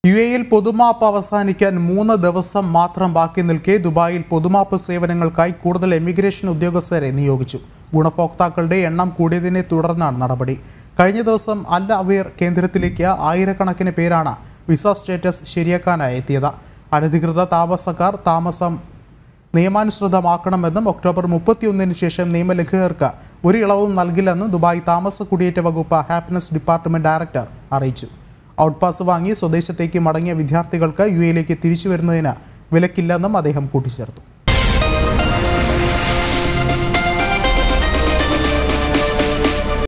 U എയിൽ പൊതുമാപ്പ് അവസാനിക്കാൻ മൂന്ന് ദിവസം മാത്രം ബാക്കി നിൽക്കെ ദുബായിൽ പൊതുമാപ്പ് സേവനങ്ങൾക്കായി കൂടുതൽ എമിഗ്രേഷൻ ഉദ്യോഗസ്ഥരെ നിയോഗിച്ചു ഗുണഭോക്താക്കളുടെ എണ്ണം കൂടിയതിനെ തുടർന്നാണ് നടപടി കഴിഞ്ഞ ദിവസം അൽ അവീർ കേന്ദ്രത്തിലേക്ക് ആയിരക്കണക്കിന് പേരാണ് വിസ സ്റ്റേറ്റസ് ശരിയാക്കാനായി എത്തിയത് അനധികൃത താമസക്കാർ താമസം നിയമാനുസൃതമാക്കണമെന്നും ഒക്ടോബർ മുപ്പത്തിയൊന്നിന് ശേഷം നിയമലംഘകർക്ക് ഒരു ഇളവും നൽകില്ലെന്നും ദുബായ് താമസ കുടിയേറ്റ വകുപ്പ് ഹാപ്പിനെസ് ഡിപ്പാർട്ട്മെന്റ് ഡയറക്ടർ അറിയിച്ചു ഔട്ട് പാസ് വാങ്ങി സ്വദേശത്തേക്ക് മടങ്ങിയ വിദ്യാർത്ഥികൾക്ക് യു എയിലേക്ക് തിരിച്ചു വരുന്നതിന് വിലക്കില്ലെന്നും അദ്ദേഹം കൂട്ടിച്ചേർത്തു